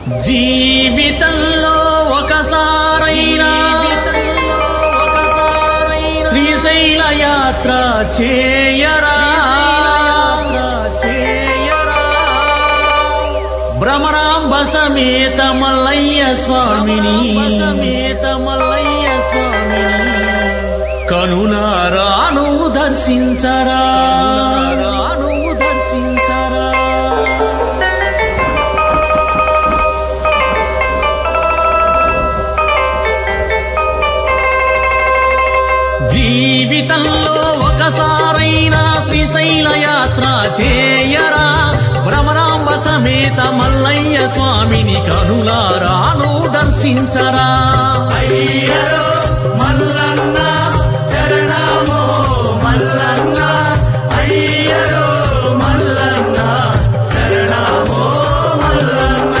జీవితంలో ఒకసారైనా శ్రీశైల యాత్ర చేయరా భ్రమరాంబ సమేత మల్లయ్య స్వామిని సమేత మల్లయ్య స్వామిని కనులారాను దర్శించరా రాను దర్శించరా జీవితంలో ఒకసారైనా శ్రీశైల యాత్ర చేయరా భ్రమరాంబ సమేత మల్లయ్య స్వామిని కనులారాను దర్శించరా అయ్యరో మల్లన్న శరణమో మల్లన్న అయ్యరో మల్లన్న శరణమో మల్లన్న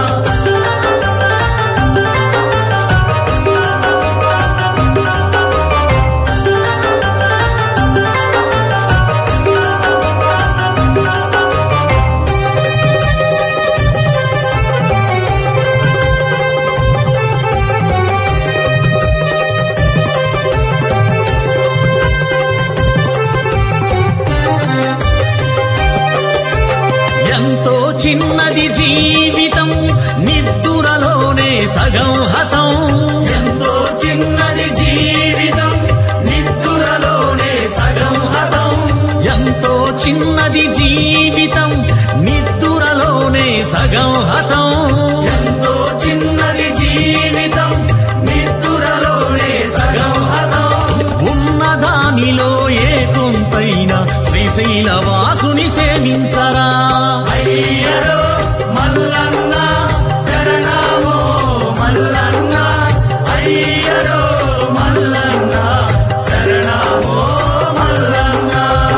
ఎంతో చిన్నది జీవితం నిద్దురలోనే సగం హతం ఎంతో చిన్నది జీవితం నిద్దురలోనే సగం హతం ఎంతో చిన్నది జీవితం నిద్దురలోనే సగం హతం ఎంతో చిన్నది జీవితం నిద్దురలోనే సగం హతం ఉన్నదానిలో ఏ కొంతైనా శ్రీశైల వాసుని సేవించరా అయ్యరో మల్లన్న శరణమో మల్లన్న అయ్యరో మల్లన్న శరణమో మల్లన్న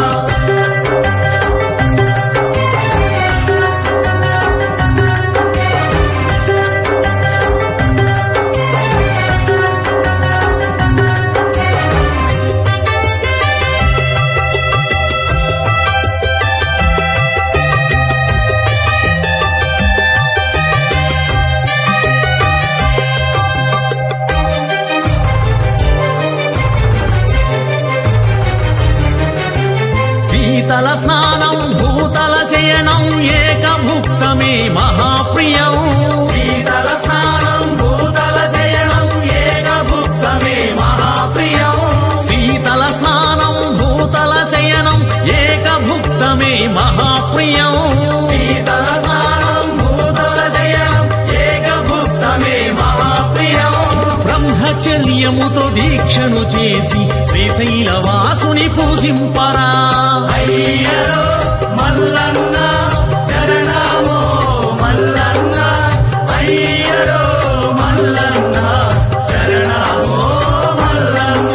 శీతల స్నానం భూతల శయనం ఏకభుక్తమే మహాప్రియం శీతల స్నానం భూతల శయనం ఏకభుక్తమే మహాప్రియం శీతల స్నానం భూతల శయనం ఏకభుక్తమే మహాప్రియం శీతల స్నానం భూతల శయనం ఏకభుక్తమే మహాప్రియం బ్రహ్మచర్యముతో దీక్షను చేసి శ్రీశైల వాసుని పూజింపరా అయ్యరో మల్లన్న శరణమో మల్లన్న అయ్యరో మల్లన్న శరణమో మల్లన్న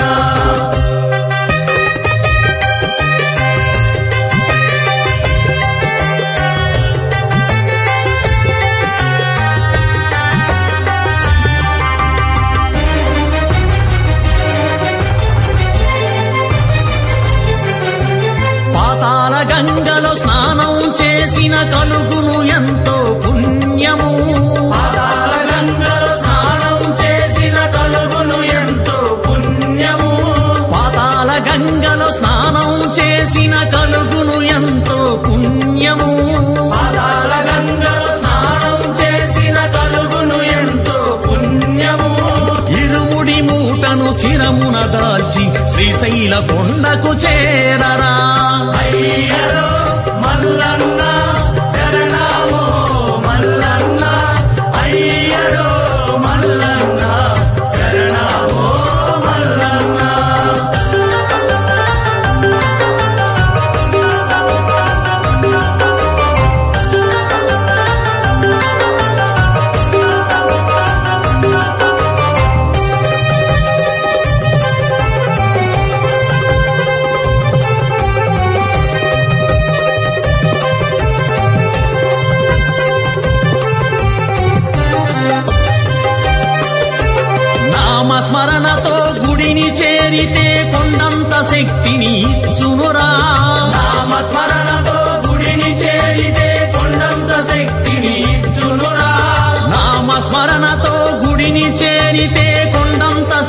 పాతాల గంగలో స్నానం చేసిన కలుగును ఎంతో పుణ్యము పాతాల గంగలో స్నానం చేసిన కలుగును ఎంతో పుణ్యము పాతాల గంగలో స్నానం చేసిన కలుగును ఎంతో పుణ్యము పాతాల గంగలో స్నానం చేసిన కలుగును ఎంతో పుణ్యము ఇరుముడి మూటను శిరమున దాల్చి శ్రీశైల కొండకు చేరరా అయ్యరో మల్లన్న శరణమో మల్లన్న అయ్యరో మల్లన్న శరణమో మల్లన్న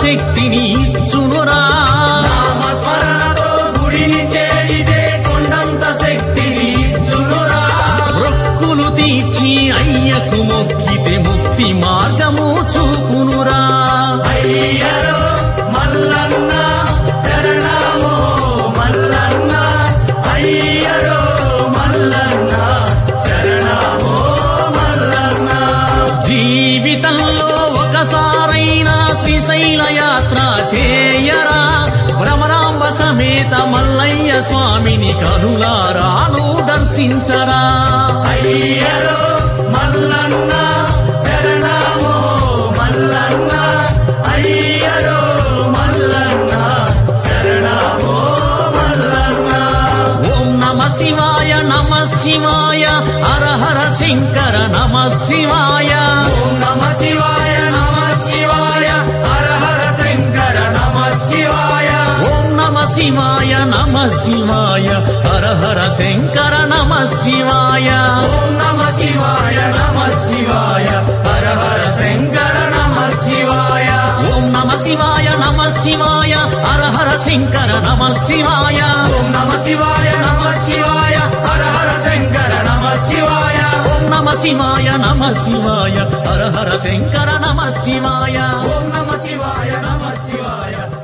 శక్తిని ఇచ్చునురా నామస్మరణతో గుడిని చేరితే కొండంత శక్తిని ఇచ్చునురా మొక్కులు తీర్చి అయ్యకు మొక్కితే ముక్తి మార్గము చూపునురా అయ్యరో మల్లన్న శరణమో మల్లన్న అయ్యరో మల్లన్న శరణమో మల్లన్న జీవితంలో ఒకసారైనా శ్రీశైల యాత్ర చేయరా భ్రమరాంబ సమేత మల్లయ్య స్వామిని కనులారాను దర్శించరా అయ్యరో మల్లన్న శరణమో మల్లన్న అయ్యరో మల్లన్న శరణమో మల్లన్న ఓం నమ శివాయ నమ శివాయ హర హర శంకర నమ శివాయ ఓం నమ శివాయ నమ శివాయ హర హర శంకర నమ శివాయ ఓం నమ శివాయ నమ శివాయ హర హర శంకర నమ శివాయ ఓం నమ శివాయ నమ శివాయ హర హర శంకర నమ శివాయ ఓం నమ శివాయ నమ శివాయ హర హర శంకర నమ శివాయ ఓం నమ శివాయ నమ శివాయ హర హర శంకర నమ శివాయ ఓం నమ శివాయ నమ శివాయ హర హర శంకర నమ శివాయ ఓం నమ శివాయ నమ శివాయ